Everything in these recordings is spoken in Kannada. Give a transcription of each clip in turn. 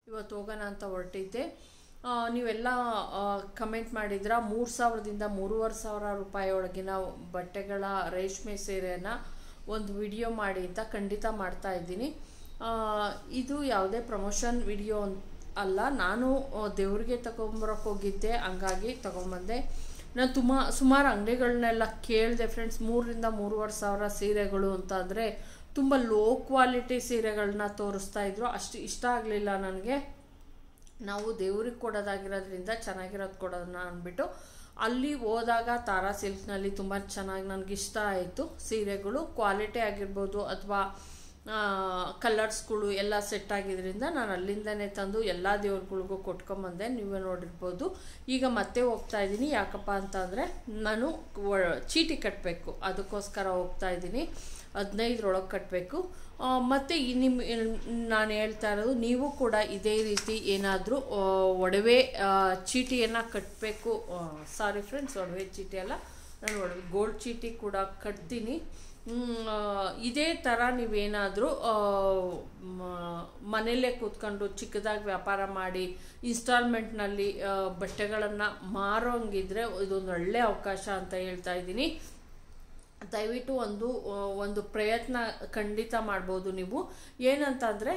ಇವತ್ತು ಹೋಗೋಣ ಅಂತ ಹೊರಟಿದ್ದೆ ಆ, ನೀವೆಲ್ಲ ಕಮೆಂಟ್ ಮಾಡಿದ್ರ ಮೂರು ಸಾವಿರದಿಂದ ಮೂರುವರೆ ಸಾವಿರ ರೂಪಾಯಿ ಒಳಗಿನ ಬಟ್ಟೆಗಳ ರೇಷ್ಮೆ ಸೀರೆನ ಒಂದು ವಿಡಿಯೋ ಮಾಡಿ ಅಂತ ಖಂಡಿತ ಮಾಡ್ತಾ ಇದ್ದೀನಿ ಆ, ಇದು ಯಾವುದೇ ಪ್ರಮೋಷನ್ ವಿಡಿಯೋ ಅಲ್ಲ ನಾನು ಆ, ದೇವ್ರಿಗೆ ತಗೊಂಬರಕ್ಕೆ ಹೋಗಿದ್ದೆ ಹಂಗಾಗಿ ತಗೊಂಬಂದೆ ನಾನು ತುಂಬ ಸುಮಾರು ಅಂಗಡಿಗಳನ್ನೆಲ್ಲ ಕೇಳಿದೆ ಫ್ರೆಂಡ್ಸ್ ಮೂರರಿಂದ ಮೂರುವರೆ ಸಾವಿರ ಸೀರೆಗಳು ಅಂತ ಅಂದರೆ ತುಂಬ ಲೋ ಕ್ವಾಲಿಟಿ ಸೀರೆಗಳನ್ನ ತೋರಿಸ್ತಾ ಇದ್ರು ಅಷ್ಟು ಇಷ್ಟ ಆಗಲಿಲ್ಲ ನನಗೆ ನಾವು ದೇವ್ರಿಗೆ ಕೊಡೋದಾಗಿರೋದ್ರಿಂದ ಚೆನ್ನಾಗಿರೋದು ಕೊಡೋದನ್ನ ಅಂದ್ಬಿಟ್ಟು ಅಲ್ಲಿ ಹೋದಾಗ ತಾರಾ ಸಿಲ್ಕ್ನಲ್ಲಿ ತುಂಬ ಚೆನ್ನಾಗಿ ನನಗೆ ಇಷ್ಟ ಆಯಿತು ಸೀರೆಗಳು ಕ್ವಾಲಿಟಿ ಆಗಿರ್ಬೋದು ಅಥವಾ ಕಲರ್ಸ್ಗಳು ಎಲ್ಲ ಸೆಟ್ ಆಗಿದ್ರಿಂದ ನಾನು ಅಲ್ಲಿಂದನೇ ತಂದು ಎಲ್ಲ ದೇವ್ರುಗಳಿಗೂ ಕೊಟ್ಕೊಂಬಂದೆ ನೀವೇ ನೋಡಿರ್ಬೋದು ಈಗ ಮತ್ತೆ ಹೋಗ್ತಾ ಇದ್ದೀನಿ ಯಾಕಪ್ಪ ಅಂತಂದರೆ ನಾನು ವ- ಚೀಟಿ ಕಟ್ಟಬೇಕು ಅದಕ್ಕೋಸ್ಕರ ಹೋಗ್ತಾ ಇದ್ದೀನಿ ಹದಿನೈದರೊಳಗೆ ಕಟ್ಟಬೇಕು ಮತ್ತು ಈ ನಿಮ್ಮ ನಾನು ಹೇಳ್ತಾ ಇರೋದು ನೀವು ಕೂಡ ಇದೇ ರೀತಿ ಏನಾದರೂ ಒಡವೆ ಆ, ಚೀಟಿಯನ್ನು ಕಟ್ಟಬೇಕು ಸಾರಿ ಫ್ರೆಂಡ್ಸ್ ಒಡವೆ ಚೀಟಿ ಅಲ್ಲ ನಾನು ಒಡವೆ ಗೋಲ್ಡ್ ಚೀಟಿ ಕೂಡ ಕಟ್ತೀನಿ ಮ್, ಆ, ಇದೇ ಥರ ನೀವೇನಾದರೂ ಮನೆಯಲ್ಲೇ ಕೂತ್ಕೊಂಡು ಚಿಕ್ಕದಾಗಿ ವ್ಯಾಪಾರ ಮಾಡಿ ಇನ್ಸ್ಟಾಲ್ಮೆಂಟ್ನಲ್ಲಿ ಬಟ್ಟೆಗಳನ್ನು ಮಾರೋಂಗಿದ್ರೆ ಇದೊಂದು ಒಳ್ಳೆ ಅವಕಾಶ ಅಂತ ಹೇಳ್ತಾ ಇದ್ದೀನಿ ದಯವಿಟ್ಟು ಒಂದು ಆ, ಒಂದು ಪ್ರಯತ್ನ ಖಂಡಿತ ಮಾಡ್ಬೋದು ನೀವು ಏನಂತಂದರೆ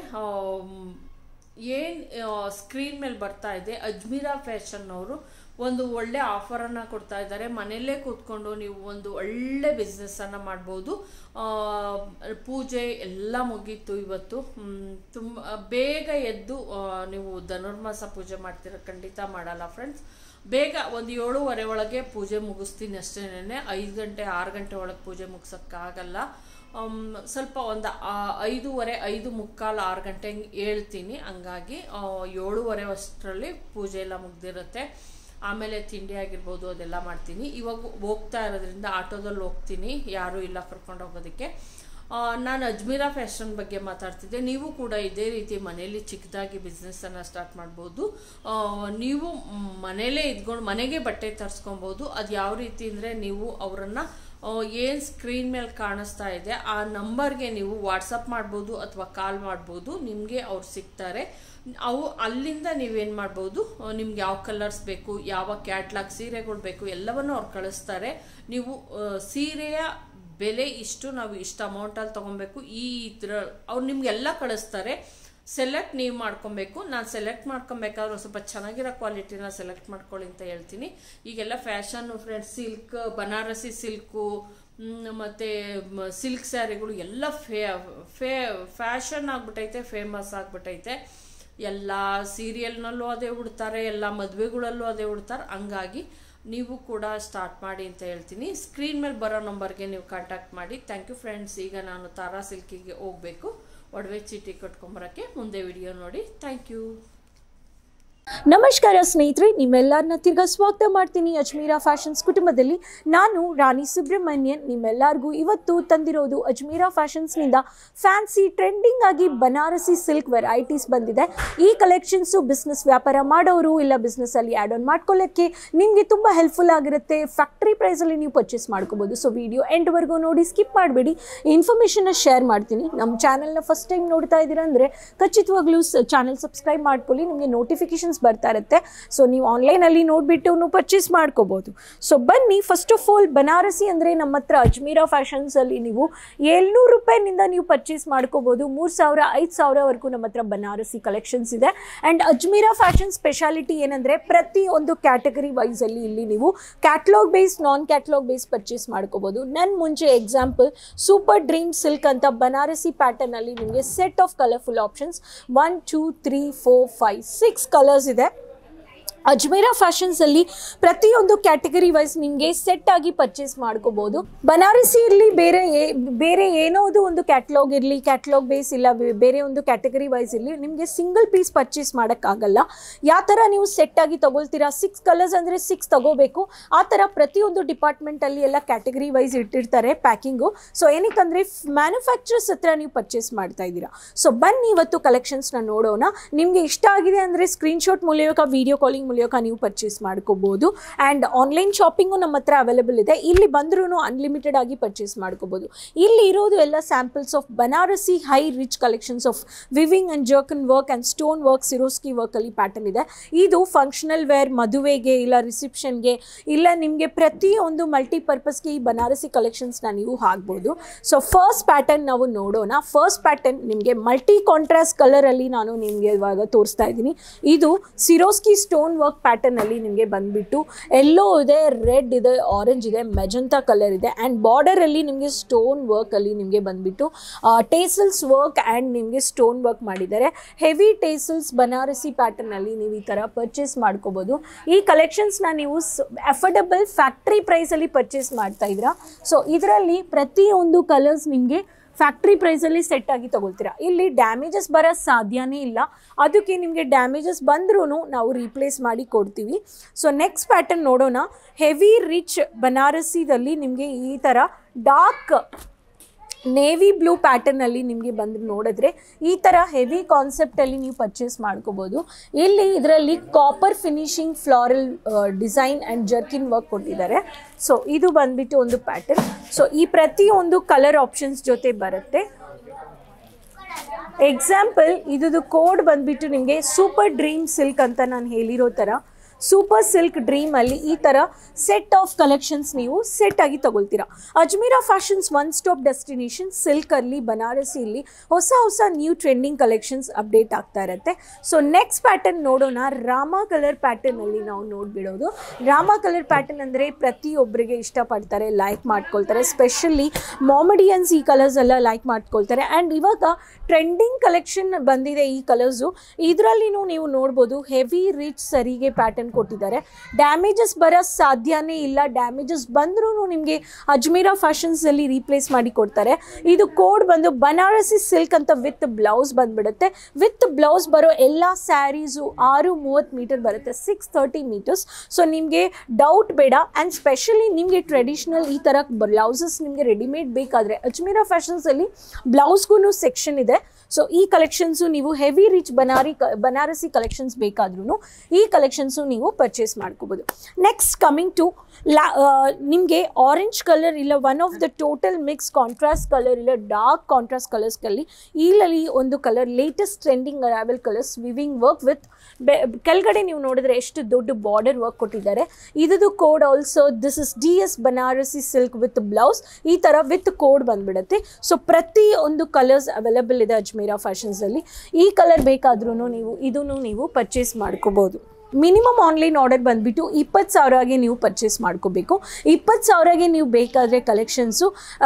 ಏನು ಸ್ಕ್ರೀನ್ ಮೇಲೆ ಬರ್ತಾ ಇದೆ ಅಜ್ಮೀರಾ ಫ್ಯಾಷನ್ ಅವರು ಒಂದು ಒಳ್ಳೆ ಆಫರನ್ನು ಕೊಡ್ತಾ ಇದ್ದಾರೆ ಮನೆಯಲ್ಲೇ ಕೂತ್ಕೊಂಡು ನೀವು ಒಂದು ಒಳ್ಳೆ ಬಿಸ್ನೆಸ್ಸನ್ನು ಮಾಡ್ಬೋದು ಆ, ಪೂಜೆ ಎಲ್ಲ ಮುಗೀತು ಇವತ್ತು ಮ್, ತುಂಬ ಬೇಗ ಎದ್ದು ಆ, ನೀವು ಧನುರ್ಮಾಸ ಪೂಜೆ ಮಾಡ್ತೀರ ಖಂಡಿತ ಮಾಡಲ್ಲ ಫ್ರೆಂಡ್ಸ್ ಬೇಗ ಒಂದು ಏಳುವರೆ ಒಳಗೆ ಪೂಜೆ ಮುಗಿಸ್ತೀನಿ ಅಷ್ಟೇನೆ ಐದು ಗಂಟೆ ಆರು ಗಂಟೆ ಒಳಗೆ ಪೂಜೆ ಮುಗ್ಸೋಕ್ಕಾಗಲ್ಲ ಆಮ್, ಸ್ವಲ್ಪ ಒಂದು ಐದೂವರೆ ಐದು ಮುಕ್ಕಾಲು ಆರು ಗಂಟೆಗೆ ಹೇಳ್ತೀನಿ ಹಂಗಾಗಿ ಆ, ಏಳುವರೆ ಅಷ್ಟರಲ್ಲಿ ಪೂಜೆ ಎಲ್ಲ ಮುಗ್ದಿರುತ್ತೆ ಆಮೇಲೆ ತಿಂಡಿ ಆಗಿರ್ಬೋದು ಅದೆಲ್ಲ ಮಾಡ್ತೀನಿ ಇವಾಗ ಹೋಗ್ತಾ ಇರೋದ್ರಿಂದ ಆಟೋದಲ್ಲಿ ಹೋಗ್ತೀನಿ ಯಾರೂ ಇಲ್ಲ ಕರ್ಕೊಂಡು ಹೋಗೋದಕ್ಕೆ ಆ, ನಾನು ಅಜ್ಮೀರಾ ಫ್ಯಾಷನ್ ಬಗ್ಗೆ ಮಾತಾಡ್ತಿದ್ದೆ ನೀವು ಕೂಡ ಇದೇ ರೀತಿ ಮನೆಯಲ್ಲಿ ಚಿಕ್ಕದಾಗಿ ಬಿಸ್ನೆಸ್ಸನ್ನು ಸ್ಟಾರ್ಟ್ ಮಾಡ್ಬೋದು ಆ, ನೀವು ಮ್, ಮನೇಲೇ ಇದ್ಕೊಂಡು ಮನೆಗೆ ಬಟ್ಟೆ ತರಿಸ್ಕೊಬೋದು ಅದು ಯಾವ ರೀತಿ ಅಂದರೆ ನೀವು ಅವರನ್ನು ಏನು ಸ್ಕ್ರೀನ್ ಮೇಲೆ ಕಾಣಿಸ್ತಾ ಇದೆ ಆ ನಂಬರ್ಗೆ ನೀವು ವಾಟ್ಸಪ್ ಮಾಡ್ಬೋದು ಅಥವಾ ಕಾಲ್ ಮಾಡ್ಬೋದು ನಿಮಗೆ ಅವ್ರು ಸಿಗ್ತಾರೆ ಅವು ಅಲ್ಲಿಂದ ನೀವೇನು ಮಾಡ್ಬೋದು ನಿಮ್ಗೆ ಯಾವ ಕಲರ್ಸ್ ಬೇಕು ಯಾವ ಕ್ಯಾಟ್ಲಾಗ್ ಸೀರೆಗಳು ಬೇಕು ಎಲ್ಲವನ್ನು ಅವ್ರು ಕಳಿಸ್ತಾರೆ ನೀವು ಆ, ಸೀರೆಯ ಬೆಲೆ ಇಷ್ಟು ನಾವು ಇಷ್ಟು ಅಮೌಂಟಲ್ಲಿ ತೊಗೊಬೇಕು ಈ ಇದ್ರ ಅವ್ರು ನಿಮ್ಗೆಲ್ಲ ಕಳಿಸ್ತಾರೆ ಸೆಲೆಕ್ಟ್ ನೀವು ಮಾಡ್ಕೊಬೇಕು ನಾನು ಸೆಲೆಕ್ಟ್ ಮಾಡ್ಕೊಬೇಕಾದ್ರೆ ಒಂದು ಸ್ವಲ್ಪ ಚೆನ್ನಾಗಿರೋ ಕ್ವಾಲಿಟಿನ ಸೆಲೆಕ್ಟ್ ಮಾಡ್ಕೊಳ್ಳಿ ಅಂತ ಹೇಳ್ತೀನಿ ಈಗೆಲ್ಲ fashion friends silk Banarasi silk ಮತ್ತು ಸಿಲ್ಕ್ ಸ್ಯಾರಿಗಳು ಎಲ್ಲ ಫೇ ಫೇ ಫ್ಯಾಷನ್ ಆಗ್ಬಿಟ್ಟೈತೆ ಫೇಮಸ್ ಆಗ್ಬಿಟ್ಟೈತೆ ಎಲ್ಲ ಸೀರಿಯಲ್ನಲ್ಲೂ ಅದೇ ಉಡ್ತಾರೆ ಎಲ್ಲ ಮದುವೆಗಳಲ್ಲೂ ಅದೇ ಉಡ್ತಾರೆ ಹಂಗಾಗಿ ನೀವು ಕೂಡ ಸ್ಟಾರ್ಟ್ ಮಾಡಿ ಅಂತ ಹೇಳ್ತೀನಿ ಸ್ಕ್ರೀನ್ ಮೇಲೆ ಬರೋ ನಂಬರ್ಗೆ ನೀವು ಕಾಂಟ್ಯಾಕ್ಟ್ ಮಾಡಿ ಥ್ಯಾಂಕ್ ಯು ಫ್ರೆಂಡ್ಸ್ ಈಗ ನಾನು ತಾರಾ ಸಿಲ್ಕಿಗೆ ಹೋಗಬೇಕು ಒಡವೆ ಚೀಟಿ ಕಟ್ಕೊಂಬರೋಕ್ಕೆ ಮುಂದೆ ವಿಡಿಯೋ ನೋಡಿ ಥ್ಯಾಂಕ್ ಯು ನಮಸ್ಕಾರ ಸ್ನೇಹಿತರೆ ನಿಮ್ಮೆಲ್ಲರನ್ನ ತಿರ್ಗಾ ಸ್ವಾಗತ ಮಾಡ್ತೀನಿ ಅಜ್ಮೀರಾ ಫ್ಯಾಷನ್ಸ್ ಕುಟುಂಬದಲ್ಲಿ ನಾನು ರಾಣಿ ಸುಬ್ರಹ್ಮಣ್ಯನ್ ನಿಮ್ಮೆಲ್ಲರಿಗೂ ಇವತ್ತು ತಂದಿರೋದು ಅಜ್ಮೀರಾ ಫ್ಯಾಷನ್ಸ್ನಿಂದ ಫ್ಯಾನ್ಸಿ ಟ್ರೆಂಡಿಂಗ್ ಆಗಿ ಬನಾರಸಿ ಸಿಲ್ಕ್ ವೆರೈಟೀಸ್ ಬಂದಿದೆ ಈ ಕಲೆಕ್ಷನ್ಸು ಬಿಸ್ನೆಸ್ ವ್ಯಾಪಾರ ಮಾಡೋರು ಇಲ್ಲ ಬಿಸ್ನೆಸ್ಸಲ್ಲಿ ಆ್ಯಡ್ ಆನ್ ಮಾಡ್ಕೊಳ್ಳೋಕ್ಕೆ ನಿಮಗೆ ತುಂಬ ಹೆಲ್ಪ್ಫುಲ್ ಆಗಿರುತ್ತೆ ಫ್ಯಾಕ್ಟ್ರಿ ಪ್ರೈಸಲ್ಲಿ ನೀವು ಪರ್ಚೇಸ್ ಮಾಡ್ಕೋಬೋದು ಸೊ ವಿಡಿಯೋ ಎಂಡ್ವರೆಗೂ ನೋಡಿ ಸ್ಕಿಪ್ ಮಾಡಬೇಡಿ ಇನ್ಫಾರ್ಮೇಷನ್ನ ಶೇರ್ ಮಾಡ್ತೀನಿ ನಮ್ಮ ಚಾನಲ್ನ ಫಸ್ಟ್ ಟೈಮ್ ನೋಡ್ತಾ ಇದ್ದೀರಾ ಅಂದರೆ ಖಚಿತವಾಗ್ಲೂ ಚಾನಲ್ ಸಬ್ಸ್ಕ್ರೈಬ್ ಮಾಡ್ಕೊಳ್ಳಿ ನಿಮಗೆ ನೋಟಿಫಿಕೇಶನ್ಸ್ ಬರ್ತಾ ಇರುತ್ತೆ ಸೊ ನೀವು ಆನ್ಲೈನಲ್ಲಿ ನೋಡಿಬಿಟ್ಟು ಪರ್ಚೇಸ್ ಮಾಡ್ಕೋಬೋದು ಸೊ ಬನ್ನಿ ಫಸ್ಟ್ ಆಫ್ ಆಲ್ ಬನಾರಸಿ ಅಂದರೆ ನಮ್ಮ ಹತ್ರ ಅಜ್ಮೀರಾ ಫ್ಯಾಷನ್ಸಲ್ಲಿ ನೀವು ಏಳ್ನೂರು ರೂಪಾಯಿನಿಂದ ನೀವು ಪರ್ಚೇಸ್ ಮಾಡ್ಕೋಬೋದು ಮೂರು ಸಾವಿರ ಐದು ಸಾವಿರವರೆಗೂ ನಮ್ಮ ಹತ್ರ ಬನಾರಸಿ ಕಲೆಕ್ಷನ್ಸ್ ಇದೆ ಆ್ಯಂಡ್ ಅಜ್ಮೀರಾ ಫ್ಯಾಷನ್ ಸ್ಪೆಷಾಲಿಟಿ ಏನಂದರೆ ಪ್ರತಿ ಒಂದು ಕ್ಯಾಟಗರಿ ವೈಸಲ್ಲಿ ಇಲ್ಲಿ ನೀವು catalogue base non catalogue base purchase ಮಾಡ್ಕೋಬೋದು ನನ್ನ ಮುಂಚೆ ಎಕ್ಸಾಂಪಲ್ ಸೂಪರ್ ಡ್ರೀಮ್ ಸಿಲ್ಕ್ ಅಂತ ಬನಾರಸಿ ಪ್ಯಾಟರ್ನಲ್ಲಿ ನಿಮಗೆ set of colourful options one two three four five six colours ಇದೆ ಅಜ್ಮೇರಾ ಫ್ಯಾಷನ್ಸಲ್ಲಿ ಪ್ರತಿಯೊಂದು ಕ್ಯಾಟಗರಿ ವೈಸ್ ನಿಮಗೆ ಸೆಟ್ ಆಗಿ ಪರ್ಚೇಸ್ ಮಾಡ್ಕೋಬೋದು ಬನಾರಸಿ ಇರಲಿ ಬೇರೆ ಏ- ಬೇರೆ ಏನೋದು ಒಂದು ಕ್ಯಾಟ್ಲಾಗ್ ಇರಲಿ ಕ್ಯಾಟ್ಲಾಗ್ ಬೇಸ್ ಇಲ್ಲ ಬೇ- ಬೇರೆ ಒಂದು ಕ್ಯಾಟಗರಿ ವೈಸ್ ಇರಲಿ ನಿಮಗೆ ಸಿಂಗಲ್ ಪೀಸ್ ಪರ್ಚೇಸ್ ಮಾಡೋಕ್ಕಾಗಲ್ಲ ಯಾವ ಥರ ನೀವು ಸೆಟ್ ಆಗಿ ತಗೊಳ್ತೀರಾ ಸಿಕ್ಸ್ ಕಲರ್ಸ್ ಅಂದರೆ ಸಿಕ್ಸ್ ತಗೋಬೇಕು ಆ ಥರ ಪ್ರತಿಯೊಂದು ಡಿಪಾರ್ಟ್ಮೆಂಟಲ್ಲಿ ಎಲ್ಲ ಕ್ಯಾಟಗರಿ ವೈಸ್ ಇಟ್ಟಿರ್ತಾರೆ ಪ್ಯಾಕಿಂಗು ಸೊ ಏನಕ್ಕಂದರೆ ಮ್ಯಾನುಫ್ಯಾಕ್ಚರ್ಸ್ ಹತ್ರ ನೀವು ಪರ್ಚೇಸ್ ಮಾಡ್ತಾ ಇದ್ದೀರಾ ಸೊ ಬನ್ನಿ ಇವತ್ತು ಕಲೆಕ್ಷನ್ಸ್ನ ನೋಡೋಣ ನಿಮಗೆ ಇಷ್ಟ ಆಗಿದೆ ಅಂದರೆ ಸ್ಕ್ರೀನ್ಶಾಟ್ ಮೂಲಕ ವಿಡಿಯೋ ಕಾಲಿಂಗ್ ಮೂಲಕ ಮೂಲಕ ನೀವು ಪರ್ಚೇಸ್ ಮಾಡ್ಕೋಬೋದು ಆ್ಯಂಡ್ ಆನ್ಲೈನ್ ಶಾಪಿಂಗು ನಮ್ಮ ಹತ್ರ ಅವೈಲೇಬಲ್ ಇದೆ ಇಲ್ಲಿ ಬಂದ್ರೂ ಅನ್ಲಿಮಿಟೆಡ್ ಆಗಿ ಪರ್ಚೇಸ್ ಮಾಡ್ಕೋಬೋದು ಇಲ್ಲಿ ಇರೋದು ಎಲ್ಲ samples of Banarasi high rich collections of weaving and ಜರ್ಕನ್ ವರ್ಕ್ ಆ್ಯಂಡ್ ಸ್ಟೋನ್ ವರ್ಕ್ ಸಿರೋಸ್ಕಿ ವರ್ಕಲ್ಲಿ ಪ್ಯಾಟರ್ನ್ ಇದೆ ಇದು ಫಂಕ್ಷನಲ್ ವೇರ್ ಮದುವೆಗೆ ಇಲ್ಲ ರಿಸೆಪ್ಷನ್ಗೆ ಇಲ್ಲ ನಿಮಗೆ ಪ್ರತಿಯೊಂದು ಮಲ್ಟಿಪರ್ಪಸ್ಗೆ ಈ ಬನಾರಸಿ ಕಲೆಕ್ಷನ್ಸ್ನ ನೀವು ಹಾಕ್ಬೋದು ಸೊ ಫಸ್ಟ್ ಪ್ಯಾಟರ್ನ್ ನಾವು ನೋಡೋಣ ಫಸ್ಟ್ ಪ್ಯಾಟರ್ನ್ ನಿಮಗೆ ಮಲ್ಟಿ ಕಾಂಟ್ರಾಸ್ಟ್ ಕಲರಲ್ಲಿ ನಾನು ನಿಮಗೆ ಇವಾಗ ತೋರಿಸ್ತಾ ಇದ್ದೀನಿ ಇದು ಸಿರೋಸ್ಕಿ ಸ್ಟೋನ್ ವರ್ಕ್ ಪ್ಯಾಟರ್ನಲ್ಲಿ ನಿಮಗೆ ಬಂದುಬಿಟ್ಟು ಎಲ್ಲೋ ಇದೆ ರೆಡ್ ಇದೆ ಆರೆಂಜ್ ಇದೆ ಮೆಜಂತಾ ಕಲರ್ ಇದೆ ಆ್ಯಂಡ್ ಬಾರ್ಡರಲ್ಲಿ ನಿಮಗೆ ಸ್ಟೋನ್ ವರ್ಕಲ್ಲಿ ನಿಮಗೆ ಬಂದುಬಿಟ್ಟು ಟೇಸಲ್ಸ್ ವರ್ಕ್ ಆ್ಯಂಡ್ ನಿಮಗೆ ಸ್ಟೋನ್ ವರ್ಕ್ ಮಾಡಿದ್ದಾರೆ ಹೆವಿ ಟೇಸಲ್ಸ್ ಬನಾರಸಿ ಪ್ಯಾಟರ್ನಲ್ಲಿ ನೀವು ಈ ಥರ ಪರ್ಚೇಸ್ ಮಾಡ್ಕೋಬೋದು ಈ ಕಲೆಕ್ಷನ್ಸ್ನ ನೀವು ಅಫೋರ್ಡಬಲ್ ಫ್ಯಾಕ್ಟ್ರಿ ಪ್ರೈಸಲ್ಲಿ ಪರ್ಚೇಸ್ ಮಾಡ್ತಾ ಇದ್ದೀರಾ ಸೊ ಇದರಲ್ಲಿ ಪ್ರತಿಯೊಂದು ಕಲರ್ಸ್ ನಿಮಗೆ ಫ್ಯಾಕ್ಟ್ರಿ ಪ್ರೈಸಲ್ಲಿ ಸೆಟ್ ಆಗಿ ತಗೊಳ್ತೀರಾ ಇಲ್ಲಿ ಡ್ಯಾಮೇಜಸ್ ಬರೋ ಸಾಧ್ಯನೇ ಇಲ್ಲ ಅದಕ್ಕೆ ನಿಮಗೆ ಡ್ಯಾಮೇಜಸ್ ಬಂದ್ರೂ ನಾವು ರೀಪ್ಲೇಸ್ ಮಾಡಿ ಕೊಡ್ತೀವಿ ಸೊ ನೆಕ್ಸ್ಟ್ ಪ್ಯಾಟರ್ನ್ ನೋಡೋಣ ಹೆವಿ ರಿಚ್ ಬನಾರಸಿದಲ್ಲಿ ನಿಮಗೆ ಈ ಥರ ಡಾರ್ಕ್ ನೇವಿ ಬ್ಲೂ ಪ್ಯಾಟರ್ನಲ್ಲಿ ನಿಮಗೆ ಬಂದು ನೋಡಿದ್ರೆ ಈ ಥರ ಹೆವಿ ಕಾನ್ಸೆಪ್ಟಲ್ಲಿ ನೀವು ಪರ್ಚೇಸ್ ಮಾಡ್ಕೋಬೋದು ಇಲ್ಲಿ ಇದರಲ್ಲಿ copper finishing floral design and ಜರ್ಕಿನ್ ವರ್ಕ್ ಕೊಟ್ಟಿದ್ದಾರೆ ಸೊ ಇದು ಬಂದ್ಬಿಟ್ಟು ಒಂದು ಪ್ಯಾಟರ್ನ್ ಸೊ ಈ ಪ್ರತಿಯೊಂದು ಕಲರ್ ಆಪ್ಷನ್ಸ್ ಜೊತೆ ಬರುತ್ತೆ ಎಕ್ಸಾಂಪಲ್ ಇದ್ದು ಕೋಡ್ ಬಂದ್ಬಿಟ್ಟು ನಿಮಗೆ ಸೂಪರ್ ಡ್ರೀಮ್ ಸಿಲ್ಕ್ ಅಂತ ನಾನು ಹೇಳಿರೋ ಥರ ಸೂಪರ್ ಸಿಲ್ಕ್ ಡ್ರೀಮಲ್ಲಿ ಈ ಥರ ಸೆಟ್ ಆಫ್ ಕಲೆಕ್ಷನ್ಸ್ ನೀವು ಸೆಟ್ ಆಗಿ ತಗೊಳ್ತೀರಾ Ajmera fashions one stop destination ಸಿಲ್ಕಲ್ಲಿ ಬನಾರಸಿಯಲ್ಲಿ ಹೊಸ ಹೊಸ ನ್ಯೂ ಟ್ರೆಂಡಿಂಗ್ ಕಲೆಕ್ಷನ್ಸ್ ಅಪ್ಡೇಟ್ ಆಗ್ತಾ ಇರುತ್ತೆ ಸೊ ನೆಕ್ಸ್ಟ್ ಪ್ಯಾಟರ್ನ್ ನೋಡೋಣ ರಾಮ ಕಲರ್ ಪ್ಯಾಟರ್ನಲ್ಲಿ ನಾವು ನೋಡಿಬಿಡೋದು ರಾಮ ಕಲರ್ ಪ್ಯಾಟರ್ನ್ ಅಂದರೆ ಪ್ರತಿಯೊಬ್ಬರಿಗೆ ಇಷ್ಟಪಡ್ತಾರೆ ಲೈಕ್ ಮಾಡ್ಕೊಳ್ತಾರೆ ಸ್ಪೆಷಲಿ ಮಾಮಿಡಿಯನ್ಸ್ ಈ ಕಲರ್ಸ್ ಎಲ್ಲ ಲೈಕ್ ಮಾಡ್ಕೊಳ್ತಾರೆ ಆ್ಯಂಡ್ ಇವಾಗ ಟ್ರೆಂಡಿಂಗ್ ಕಲೆಕ್ಷನ್ ಬಂದಿದೆ ಈ ಕಲರ್ಸು ಇದರಲ್ಲಿನೂ ನೀವು ನೋಡ್ಬೋದು ಹೆವಿ ರಿಚ್ ಸರಿಗೆ ಪ್ಯಾಟರ್ನ್ ಕೊಟ್ಟಿದ್ದಾರೆ ಡ್ಯಾಮೇಜಸ್ ಬರೋ ಸಾಧ್ಯನೇ ಇಲ್ಲ ಡ್ಯಾಮೇಜಸ್ ಬಂದ್ರೂ ನಿಮಗೆ ಅಜ್ಮೀರಾ ಫ್ಯಾಷನ್ಸಲ್ಲಿ ರೀಪ್ಲೇಸ್ ಮಾಡಿ ಕೊಡ್ತಾರೆ ಇದು ಕೋಡ್ ಬಂದು ಬನಾರಸಿ ಸಿಲ್ಕ್ ಅಂತ ವಿತ್ ಬ್ಲೌಸ್ ಬಂದ್ಬಿಡುತ್ತೆ ವಿತ್ ಬ್ಲೌಸ್ ಬರೋ ಎಲ್ಲ ಸ್ಯಾರೀಸು ಆರು ಮೂವತ್ತು ಮೀಟರ್ ಬರುತ್ತೆ ಸಿಕ್ಸ್ ತರ್ಟಿ ಮೀಟರ್ಸ್ ಸೊ ನಿಮಗೆ ಡೌಟ್ ಬೇಡ ಆ್ಯಂಡ್ ಸ್ಪೆಷಲಿ ನಿಮಗೆ ಟ್ರೆಡಿಷ್ನಲ್ ಈ ಥರ ಬ್ಲೌಸಸ್ ನಿಮಗೆ ರೆಡಿಮೇಡ್ ಬೇಕಾದರೆ ಅಜ್ಮೀರಾ ಫ್ಯಾಷನ್ಸಲ್ಲಿ ಬ್ಲೌಸ್ಗೂ ಸೆಕ್ಷನ್ ಇದೆ ಸೊ ಈ ಕಲೆಕ್ಷನ್ಸು ನೀವು ಹೆವಿ ರಿಚ್ ಬನಾರಿ ಕ ಬನಾರಸಿ ಕಲೆಕ್ಷನ್ಸ್ ಬೇಕಾದ್ರೂ ಈ ಕಲೆಕ್ಷನ್ಸು ನೀವು ಪರ್ಚೇಸ್ ಮಾಡ್ಕೋಬೋದು ನೆಕ್ಸ್ಟ್ ಕಮಿಂಗ್ ಟು ಲಾ ನಿಮಗೆ ಆರೆಂಜ್ ಕಲರ್ ಇಲ್ಲ one of the total mix contrast colour ಇಲ್ಲ ಡಾರ್ಕ್ ಕಾಂಟ್ರಾಸ್ಟ್ ಕಲರ್ಸ್ಗಳಲ್ಲಿ ಇಲ್ಲಿ ಒಂದು colour latest trending arrival colours weaving work with ಬೆ ಕೆಳಗಡೆ ನೀವು ನೋಡಿದ್ರೆ ಎಷ್ಟು ದೊಡ್ಡ ಬಾರ್ಡರ್ ವರ್ಕ್ ಕೊಟ್ಟಿದ್ದಾರೆ ಇದ್ದು code also this is D S Banarasi silk with blouse ಈ ಥರ ವಿತ್ ಕೋಡ್ ಬಂದ್ಬಿಡುತ್ತೆ ಸೊ ಪ್ರತಿ ಒಂದು ಕಲರ್ಸ್ ಅವೈಲೇಬಲ್ ಇದೆ ಅಜ್ಮೀರಾ ಫ್ಯಾಷನ್ಸಲ್ಲಿ ಈ ಕಲರ್ ಬೇಕಾದ್ರೂ ನೀವು ಇದನ್ನು ನೀವು ಪರ್ಚೇಸ್ ಮಾಡ್ಕೋಬೋದು ಮಿನಿಮಮ್ ಆನ್ಲೈನ್ ಆರ್ಡರ್ ಬಂದುಬಿಟ್ಟು ಇಪ್ಪತ್ತು ಸಾವಿರಗೆ ನೀವು ಪರ್ಚೇಸ್ ಮಾಡ್ಕೋಬೇಕು ಇಪ್ಪತ್ತು ಸಾವಿರಗೆ ನೀವು ಬೇಕಾದರೆ ಕಲೆಕ್ಷನ್ಸು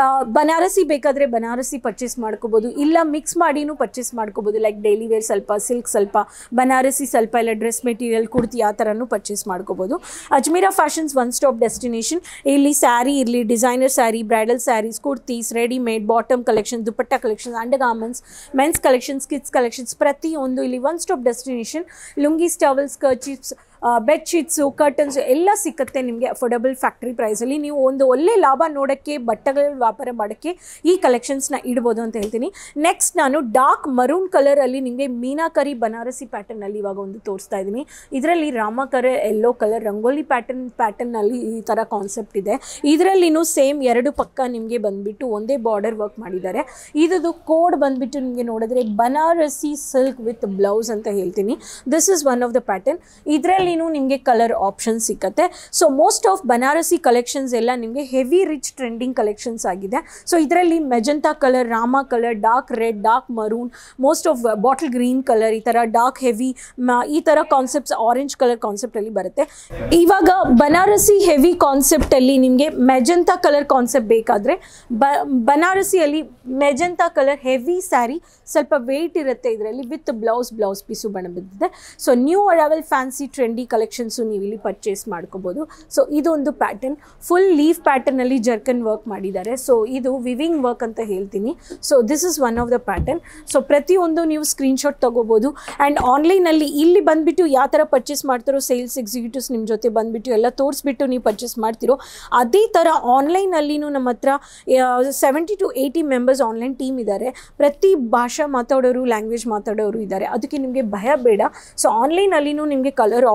ಬನಾರಸಿ ಬೇಕಾದರೆ ಬನಾರಸಿ ಪರ್ಚೇಸ್ ಮಾಡ್ಕೋಬೋದು ಇಲ್ಲ ಮಿಕ್ಸ್ ಮಾಡಿನೂ ಪರ್ಚೇಸ್ ಮಾಡ್ಕೋಬೋದು ಲೈಕ್ ಡೈಲಿ ವೇರ್ ಸ್ವಲ್ಪ ಸಿಲ್ಕ್ ಸ್ವಲ್ಪ ಬನಾರಸಿ ಸ್ವಲ್ಪ ಇಲ್ಲ ಡ್ರೆಸ್ ಮೆಟೀರಿಯಲ್ ಕುರ್ತಿ ಆ ಥರನೂ ಪರ್ಚೇಸ್ ಮಾಡ್ಕೋಬೋದು Ajmera fashions one stop destination ಇಲ್ಲಿ ಸ್ಯಾರಿ ಇರಲಿ designer saree bridal sarees kurtis readymade bottom collection dupatta collections under garments mens collections kids collections ಪ್ರತಿಯೊಂದು ಇಲ್ಲಿ one stop destination lungis towels kerchiefs bedsheets curtains ಎಲ್ಲ ಸಿಕ್ಕತ್ತೆ ನಿಮಗೆ ಅಫೋರ್ಡಬಲ್ ಫ್ಯಾಕ್ಟ್ರಿ ಪ್ರೈಸಲ್ಲಿ ನೀವು ಒಂದು ಒಳ್ಳೆ ಲಾಭ ನೋಡೋಕ್ಕೆ ಬಟ್ಟೆಗಳ ವ್ಯಾಪಾರ ಮಾಡೋಕ್ಕೆ ಈ ಕಲೆಕ್ಷನ್ಸ್ನ ಇಡ್ಬೋದು ಅಂತ ಹೇಳ್ತೀನಿ ನೆಕ್ಸ್ಟ್ ನಾನು ಡಾರ್ಕ್ ಮರೂನ್ ಕಲರಲ್ಲಿ ನಿಮಗೆ ಮೀನಾಕರಿ ಬನಾರಸಿ ಪ್ಯಾಟರ್ನಲ್ಲಿ ಇವಾಗ ಒಂದು ತೋರಿಸ್ತಾ ಇದ್ದೀನಿ ಇದರಲ್ಲಿ ರಾಮ colour yellow colour rangoli pattern ಪ್ಯಾಟರ್ನಲ್ಲಿ ಈ ಥರ ಕಾನ್ಸೆಪ್ಟ್ ಇದೆ ಇದರಲ್ಲಿನೂ ಸೇಮ್ ಎರಡು ಪಕ್ಕ ನಿಮಗೆ ಬಂದುಬಿಟ್ಟು ಒಂದೇ ಬಾರ್ಡರ್ ವರ್ಕ್ ಮಾಡಿದ್ದಾರೆ ಇದ್ದು ಕೋಡ್ ಬಂದುಬಿಟ್ಟು ನಿಮಗೆ ನೋಡಿದ್ರೆ ಬನಾರಸಿ ಸಿಲ್ಕ್ ವಿತ್ ಬ್ಲೌಸ್ ಅಂತ ಹೇಳ್ತೀನಿ this is one of the pattern ಇದರಲ್ಲಿ ನಿಮಗೆ ಕಲರ್ ಆಪ್ಷನ್ ಸಿಕ್ಕತ್ತೆ so most of Banarasi collections ಎಲ್ಲ ನಿಮಗೆ ಹೆವಿ ರಿಚ್ ಟ್ರೆಂಡಿಂಗ್ ಕಲೆಕ್ಷನ್ಸ್ ಆಗಿದೆ ಸೊ ಇದರಲ್ಲಿ ಮೆಜಂತಾ ಕಲರ್ ರಾಮ colour dark red dark maroon most of bottle green colour ಈ ಥರ ಡಾರ್ಕ್ ಹೆವಿ ಈ ಥರ ಕಾನ್ಸೆಪ್ಟ್ಸ್ ಆರೆಂಜ್ ಕಲರ್ ಕಾನ್ಸೆಪ್ಟಲ್ಲಿ ಬರುತ್ತೆ ಇವಾಗ ಬನಾರಸಿ ಹೆವಿ ಕಾನ್ಸೆಪ್ಟಲ್ಲಿ ನಿಮಗೆ ಮೆಜಂತಾ ಕಲರ್ ಕಾನ್ಸೆಪ್ಟ್ ಬೇಕಾದರೆ ಬ ಬನಾರಸಿಯಲ್ಲಿ ಮೆಜಂತಾ ಕಲರ್ ಹೆವಿ ಸ್ಯಾರಿ ಸ್ವಲ್ಪ ವೆಯ್ಟ್ ಇರುತ್ತೆ ಇದರಲ್ಲಿ ವಿತ್ ಬ್ಲೌಸ್ ಬ್ಲೌಸ್ ಪೀಸು ಬಣ್ಣ ಬಿದ್ದಿದೆ so new arrival fancy trendy collections ನೀವು ಇಲ್ಲಿ ಪರ್ಚೇಸ್ ಮಾಡ್ಕೋಬೋದು ಸೊ ಇದೊಂದು ಪ್ಯಾಟರ್ನ್ ಫುಲ್ ಲೀಫ್ ಪ್ಯಾಟರ್ನಲ್ಲಿ ಜರ್ಕನ್ ವರ್ಕ್ ಮಾಡಿದ್ದಾರೆ ಸೊ ಇದು ವಿವಿಂಗ್ ವರ್ಕ್ ಅಂತ ಹೇಳ್ತೀನಿ so this is one of the pattern so ಪ್ರತಿಯೊಂದು ನೀವು ಸ್ಕ್ರೀನ್ಶಾಟ್ ತೊಗೋಬೋದು ಆ್ಯಂಡ್ ಆನ್ಲೈನಲ್ಲಿ ಇಲ್ಲಿ ಬಂದುಬಿಟ್ಟು ಯಾವ ಥರ ಪರ್ಚೇಸ್ ಮಾಡ್ತಾರೋ ಸೇಲ್ಸ್ ಎಕ್ಸಿಕ್ಯೂಟಿವ್ಸ್ ನಿಮ್ಮ ಜೊತೆ ಬಂದುಬಿಟ್ಟು ಎಲ್ಲ ತೋರಿಸ್ಬಿಟ್ಟು ನೀವು ಪರ್ಚೇಸ್ ಮಾಡ್ತಿರೋ ಅದೇ ಥರ ಆನ್ಲೈನಲ್ಲಿನೂ ನಮ್ಮ ಹತ್ರ seventy to eighty members online team ಇದ್ದಾರೆ ಪ್ರತಿ ಭಾಷಾ ಮಾತಾಡೋರು ಲ್ಯಾಂಗ್ವೇಜ್ ಮಾತಾಡೋರು ಇದ್ದಾರೆ ಅದಕ್ಕೆ ನಿಮಗೆ ಭಯ ಬೇಡ ಸೊ ಆನ್ಲೈನಲ್ಲಿನೂ ನಿಮಗೆ colour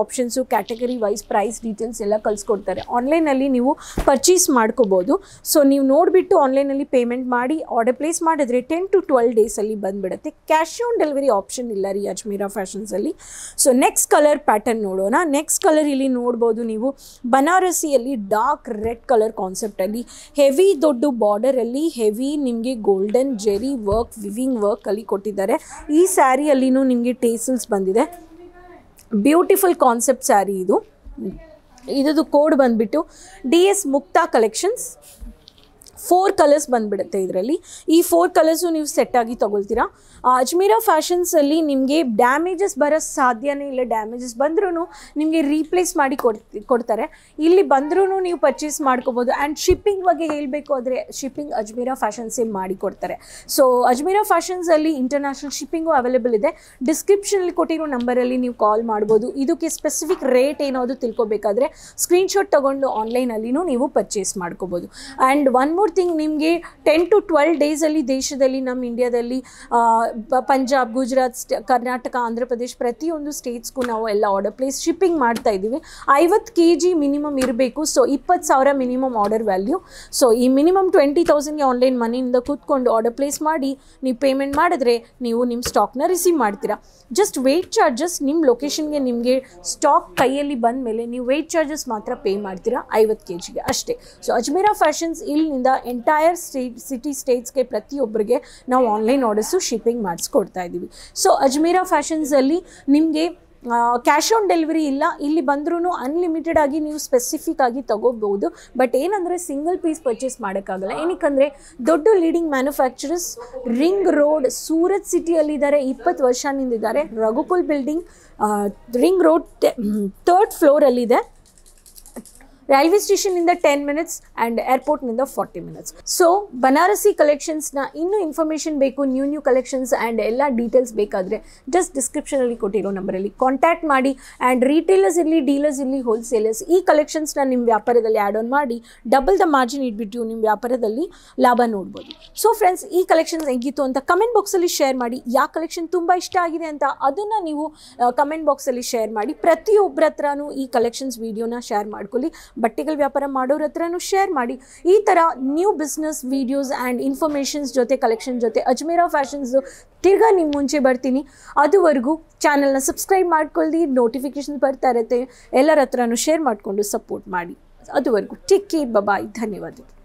options category wise price details ಎಲ್ಲ ಕಳಿಸ್ಕೊಡ್ತಾರೆ ಆನ್ಲೈನಲ್ಲಿ ನೀವು ಪರ್ಚೇಸ್ ಮಾಡ್ಕೋಬೋದು ಸೊ ನೀವು ನೋಡಿಬಿಟ್ಟು ಆನ್ಲೈನಲ್ಲಿ ಪೇಮೆಂಟ್ ಮಾಡಿ ಆರ್ಡರ್ ಪ್ಲೇಸ್ ಮಾಡಿದ್ರೆ ಟೆನ್ ಟು ಟ್ವೆಲ್ ಡೇಸಲ್ಲಿ ಬಂದುಬಿಡುತ್ತೆ ಕ್ಯಾಶ್ ಆನ್ ಡೆಲಿವರಿ ಆಪ್ಷನ್ ಇಲ್ಲ ರೀ ಅಜ್ಮೀರಾ ಫ್ಯಾಷನ್ಸಲ್ಲಿ ಸೊ ನೆಕ್ಸ್ಟ್ ಕಲರ್ ಪ್ಯಾಟರ್ನ್ ನೋಡೋಣ ನೆಕ್ಸ್ಟ್ ಕಲರ್ ಇಲ್ಲಿ ನೋಡ್ಬೋದು ನೀವು ಬನಾರಸಿಯಲ್ಲಿ ಡಾರ್ಕ್ ರೆಡ್ ಕಲರ್ ಕಾನ್ಸೆಪ್ಟಲ್ಲಿ ಹೆವಿ ದೊಡ್ಡ ಬಾರ್ಡರಲ್ಲಿ ಹೆವಿ ನಿಮಗೆ ಗೋಲ್ಡನ್ ಜೆರಿ ವರ್ಕ್ ವಿವಿಂಗ್ ವರ್ಕಲ್ಲಿ ಕೊಟ್ಟಿದ್ದಾರೆ ಈ ಸ್ಯಾರಿಯಲ್ಲಿನೂ ನಿಮಗೆ ಟೇಸಲ್ಸ್ ಬಂದಿದೆ ಬ್ಯೂಟಿಫುಲ್ ಕಾನ್ಸೆಪ್ಟ್ ಸ್ಯಾರಿ ಇದು ಇದ್ರದ್ದು ಕೋಡ್ ಬಂದುಬಿಟ್ಟು D S Mukta collections four colours ಬಂದುಬಿಡುತ್ತೆ ಇದರಲ್ಲಿ ಈ ಫೋರ್ ಕಲರ್ಸು ನೀವು ಸೆಟ್ಟಾಗಿ ತೊಗೊಳ್ತೀರಾ ಆ, ಅಜ್ಮೀರಾ ಫ್ಯಾಷನ್ಸಲ್ಲಿ ನಿಮಗೆ ಡ್ಯಾಮೇಜಸ್ ಬರೋ ಸಾಧ್ಯನೇ ಇಲ್ಲ ಡ್ಯಾಮೇಜಸ್ ಬಂದ್ರೂ ನಿಮಗೆ ರೀಪ್ಲೇಸ್ ಮಾಡಿ ಕೊಡ್ತಿ ಕೊಡ್ತಾರೆ ಇಲ್ಲಿ ಬಂದ್ರೂ ನೀವು ಪರ್ಚೇಸ್ ಮಾಡ್ಕೋಬೋದು ಆ್ಯಂಡ್ ಶಿಪ್ಪಿಂಗ್ ಬಗ್ಗೆ ಹೇಳಬೇಕು ಅಂದರೆ ಶಿಪ್ಪಿಂಗ್ ಅಜ್ಮೀರಾ ಫ್ಯಾಷನ್ಸೇ ಮಾಡಿ ಕೊಡ್ತಾರೆ ಸೊ ಅಜ್ಮೀರಾ ಫ್ಯಾಷನ್ಸಲ್ಲಿ ಇಂಟರ್ನ್ಯಾಷನಲ್ ಶಿಪ್ಪಿಂಗು ಅವೈಲೇಬಲ್ ಇದೆ ಡಿಸ್ಕ್ರಿಪ್ಷನಲ್ಲಿ ಕೊಟ್ಟಿರೋ ನಂಬರಲ್ಲಿ ನೀವು ಕಾಲ್ ಮಾಡ್ಬೋದು ಇದಕ್ಕೆ ಸ್ಪೆಸಿಫಿಕ್ ರೇಟ್ ಏನಾದರೂ ತಿಳ್ಕೊಬೇಕಾದ್ರೆ ಸ್ಕ್ರೀನ್ಶಾಟ್ ತೊಗೊಂಡು ಆನ್ಲೈನಲ್ಲಿನೂ ನೀವು ಪರ್ಚೇಸ್ ಮಾಡ್ಕೋಬೋದು ಆ್ಯಂಡ್ ಒನ್ ಮೋರ್ ಥಿಂಗ್ ನಿಮಗೆ ಟೆನ್ ಟು ಟ್ವೆಲ್ ಡೇಸಲ್ಲಿ ದೇಶದಲ್ಲಿ ನಮ್ಮ ಇಂಡಿಯಾದಲ್ಲಿ ಆ, ಬ- ಪಂಜಾಬ್ ಗುಜರಾತ್ ಸ್ಟ್ ಕರ್ನಾಟಕ ಆಂಧ್ರ ಪ್ರದೇಶ್ ಪ್ರತಿಯೊಂದು ಸ್ಟೇಟ್ಸ್ಗೂ ನಾವು ಎಲ್ಲ ಆರ್ಡರ್ ಪ್ಲೇಸ್ ಶಿಪ್ಪಿಂಗ್ ಮಾಡ್ತಾ ಇದ್ದೀವಿ ಐವತ್ತು ಕೆ ಜಿ ಮಿನಿಮಮ್ ಇರಬೇಕು ಸೊ ಇಪ್ಪತ್ತು ಸಾವಿರ ಮಿನಿಮಮ್ ಆರ್ಡರ್ ವ್ಯಾಲ್ಯೂ ಸೊ ಈ ಮಿನಿಮಮ್ ಟ್ವೆಂಟಿ ತೌಸಂಡ್ಗೆ ಆನ್ಲೈನ್ ಮನೆಯಿಂದ ಕೂತ್ಕೊಂಡು ಆರ್ಡರ್ ಪ್ಲೇಸ್ ಮಾಡಿ ನೀವು ಪೇಮೆಂಟ್ ಮಾಡಿದ್ರೆ ನೀವು ನಿಮ್ಮ ಸ್ಟಾಕ್ನ ರಿಸೀವ್ ಮಾಡ್ತೀರಾ ಜಸ್ಟ್ ವೆಯ್ಟ್ ಚಾರ್ಜಸ್ ನಿಮ್ಮ ಲೊಕೇಶನ್ಗೆ ನಿಮಗೆ ಸ್ಟಾಕ್ ಕೈಯಲ್ಲಿ ಬಂದ ಮೇಲೆ ನೀವು ವೆಯ್ಟ್ ಚಾರ್ಜಸ್ ಮಾತ್ರ ಪೇ ಮಾಡ್ತೀರಾ ಐವತ್ತು ಕೆ ಜಿಗೆ ಅಷ್ಟೇ ಸೊ ಅಜ್ಮೀರಾ ಫ್ಯಾಷನ್ಸ್ ಇಲ್ಲಿಂದ ಎಂಟೈರ್ ಸ್ಟೇಟ್ ಸಿಟಿ ಸ್ಟೇಟ್ಸ್ಗೆ ಪ್ರತಿಯೊಬ್ಬರಿಗೆ ನಾವು ಆನ್ಲೈನ್ ಆರ್ಡರ್ಸು ಶಿಪ್ಪಿಂಗ್ ಮಾಡಿಸ್ಕೊಡ್ತಾ ಇದ್ದೀವಿ ಸೊ ಅಜ್ಮೀರಾ ಫ್ಯಾಷನ್ಸಲ್ಲಿ ನಿಮಗೆ ಕ್ಯಾಶ್ ಆನ್ ಡೆಲಿವರಿ ಇಲ್ಲ ಇಲ್ಲಿ ಬಂದ್ರೂ ಅನ್ಲಿಮಿಟೆಡ್ ಆಗಿ ನೀವು ಸ್ಪೆಸಿಫಿಕ್ ಆಗಿ ತಗೋಬೋದು ಬಟ್ ಏನಂದರೆ ಸಿಂಗಲ್ ಪೀಸ್ ಪರ್ಚೇಸ್ ಮಾಡೋಕ್ಕಾಗಲ್ಲ ಏನಕ್ಕಂದರೆ ದೊಡ್ಡ leading manufacturers ring road Surat ಸಿಟಿಯಲ್ಲಿದ್ದಾರೆ ಇಪ್ಪತ್ತು ವರ್ಷನಿಂದಿದ್ದಾರೆ Raghukul building ring road third ಫ್ಲೋರಲ್ಲಿದೆ ರೈಲ್ವೆ ಸ್ಟೇಷನಿಂದ ಟೆನ್ ಮಿನಿಟ್ಸ್ ಆ್ಯಂಡ್ ಏರ್ಪೋರ್ಟ್ನಿಂದ ಫಾರ್ಟಿ ಮಿನಿಟ್ಸ್ ಸೊ ಬನಾರಸಿ ಕಲೆಕ್ಷನ್ಸ್ನ ಇನ್ನೂ ಇನ್ಫಾರ್ಮೇಷನ್ ಬೇಕು ನ್ಯೂ ನ್ಯೂ ಕಲೆಕ್ಷನ್ಸ್ ಆ್ಯಂಡ್ ಎಲ್ಲ ಡೀಟೇಲ್ಸ್ ಬೇಕಾದರೆ ಜಸ್ಟ್ ಡಿಸ್ಕ್ರಿಪ್ಷನಲ್ಲಿ ಕೊಟ್ಟಿರೋ ನಂಬರಲ್ಲಿ ಕಾಂಟ್ಯಾಕ್ಟ್ ಮಾಡಿ ಆ್ಯಂಡ್ ರೀಟೇಲರ್ಸ್ ಇರಲಿ ಡೀಲರ್ಸ್ ಇರಲಿ ಹೋಲ್ಸೇಲರ್ಸ್ ಈ ಕಲೆಕ್ಷನ್ಸ್ನ ನಿಮ್ಮ ವ್ಯಾಪಾರದಲ್ಲಿ ಆ್ಯಡ್ ಆನ್ ಮಾಡಿ ಡಬಲ್ ದ ಮಾರ್ಜಿನ್ ಇಟ್ಬಿಟ್ಟು ನಿಮ್ಮ ವ್ಯಾಪಾರದಲ್ಲಿ ಲಾಭ ನೋಡ್ಬೋದು ಸೊ ಫ್ರೆಂಡ್ಸ್ ಈ ಕಲೆಕ್ಷನ್ಸ್ ಹೆಂಗಿತ್ತು ಅಂತ ಕಮೆಂಟ್ ಬಾಕ್ಸಲ್ಲಿ ಶೇರ್ ಮಾಡಿ ಯಾವ ಕಲೆಕ್ಷನ್ ತುಂಬ ಇಷ್ಟ ಆಗಿದೆ ಅಂತ ಅದನ್ನು ನೀವು ಕಮೆಂಟ್ ಬಾಕ್ಸಲ್ಲಿ ಶೇರ್ ಮಾಡಿ ಪ್ರತಿಯೊಬ್ಬರ ಹತ್ರನೂ ಈ ಕಲೆಕ್ಷನ್ಸ್ ವೀಡಿಯೋನ ಶೇರ್ ಮಾಡ್ಕೊಳ್ಳಿ ಬಟ್ಟೆಗಳ ವ್ಯಾಪಾರ ಮಾಡೋರ ಹತ್ರನೂ ಶೇರ್ ಮಾಡಿ ಈ ಥರ new business videos and informations ಜೊತೆ ಕಲೆಕ್ಷನ್ ಜೊತೆ ಅಜ್ಮೀರಾ ಫ್ಯಾಷನ್ಸು ತಿರ್ಗಾ ನಿಮ್ಮ ಮುಂಚೆ ಬರ್ತೀನಿ ಅದುವರೆಗೂ ಚಾನಲ್ನ ಸಬ್ಸ್ಕ್ರೈಬ್ ಮಾಡ್ಕೊಳ್ಳಿ ನೋಟಿಫಿಕೇಶನ್ ಬರ್ತಾ ಇರುತ್ತೆ ಎಲ್ಲರ ಹತ್ರನೂ ಶೇರ್ ಮಾಡಿಕೊಂಡು ಸಪೋರ್ಟ್ ಮಾಡಿ ಅದುವರೆಗೂ ಟೇಕ್ ಕೇರ್ ಬಾಯ್ ಧನ್ಯವಾದಗಳು